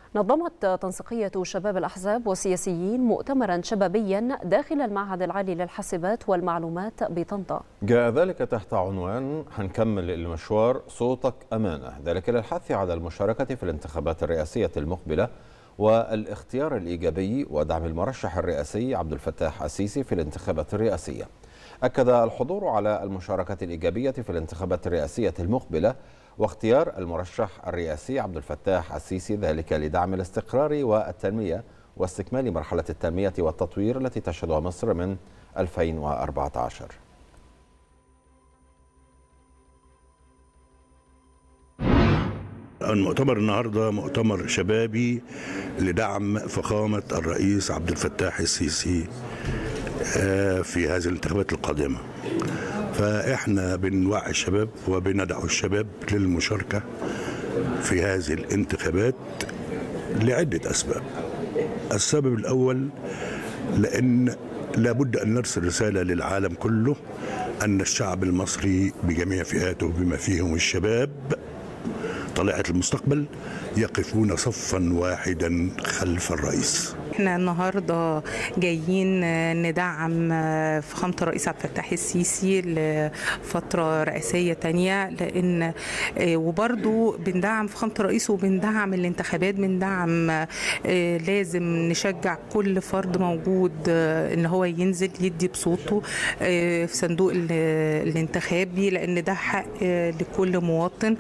نظمت تنسيقية شباب الأحزاب والسياسيين مؤتمرا شبابيا داخل المعهد العالي للحاسبات والمعلومات بطنطا جاء ذلك تحت عنوان هنكمل المشوار صوتك أمانة ذلك للحث على المشاركة في الانتخابات الرئاسية المقبلة والاختيار الإيجابي ودعم المرشح الرئاسي عبد الفتاح السيسي في الانتخابات الرئاسية أكد الحضور على المشاركة الإيجابية في الانتخابات الرئاسية المقبلة واختيار المرشح الرئاسي عبد الفتاح السيسي ذلك لدعم الاستقرار والتنمية واستكمال مرحلة التنمية والتطوير التي تشهدها مصر من 2014 المؤتمر النهارده مؤتمر شبابي لدعم فخامه الرئيس عبد الفتاح السيسي في هذه الانتخابات القادمه. فاحنا بنوعي الشباب وبندعو الشباب للمشاركه في هذه الانتخابات لعده اسباب. السبب الاول لان لابد ان نرسل رساله للعالم كله ان الشعب المصري بجميع فئاته بما فيهم الشباب طليعه المستقبل يقفون صفا واحدا خلف الرئيس احنا النهارده جايين ندعم فخامه الرئيس عبد الفتاح السيسي لفتره رئاسيه تانية لان وبرضو بندعم فخامه الرئيس وبندعم الانتخابات بندعم لازم نشجع كل فرد موجود ان هو ينزل يدي بصوته في صندوق الانتخابي لان ده حق لكل مواطن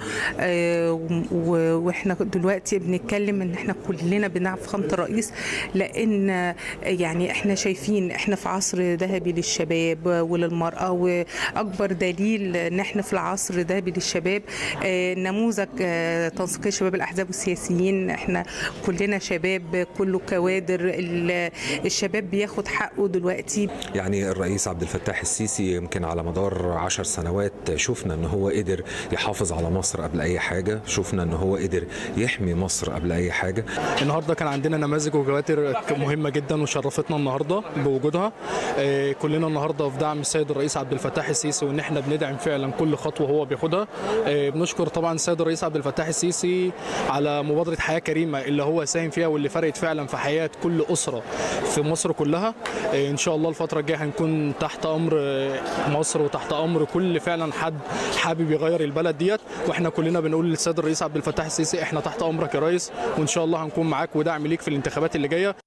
واحنا دلوقتي بنتكلم ان احنا كلنا بندعم فخامه الرئيس لان يعني احنا شايفين احنا في عصر ذهبي للشباب وللمراه واكبر دليل ان احنا في العصر الذهبي للشباب نموذج تنسيقيه شباب الاحزاب والسياسيين احنا كلنا شباب كله كوادر الشباب بياخد حقه دلوقتي يعني الرئيس عبد الفتاح السيسي يمكن على مدار عشر سنوات شفنا ان هو قدر يحافظ على مصر قبل اي حاجه شفنا ان هو قدر يحمي مصر قبل اي حاجه النهارده كان عندنا نماذج وجواتر مهمه جدا وشرفتنا النهارده بوجودها كلنا النهارده في دعم السيد الرئيس عبد الفتاح السيسي وان احنا بندعم فعلا كل خطوه هو بياخدها بنشكر طبعا السيد الرئيس عبد الفتاح السيسي على مبادره حياه كريمه اللي هو ساهم فيها واللي فرقت فعلا في حياه كل اسره في مصر كلها ان شاء الله الفتره الجايه هنكون تحت امر مصر وتحت امر كل فعلا حد حابب يغير البلد ديت واحنا كلنا بنقول للسيد الرئيس عبد الفتاح السيسي احنا تحت امرك يا ريس وان شاء الله هنكون معاك ودعم ليك في الانتخابات اللي جايه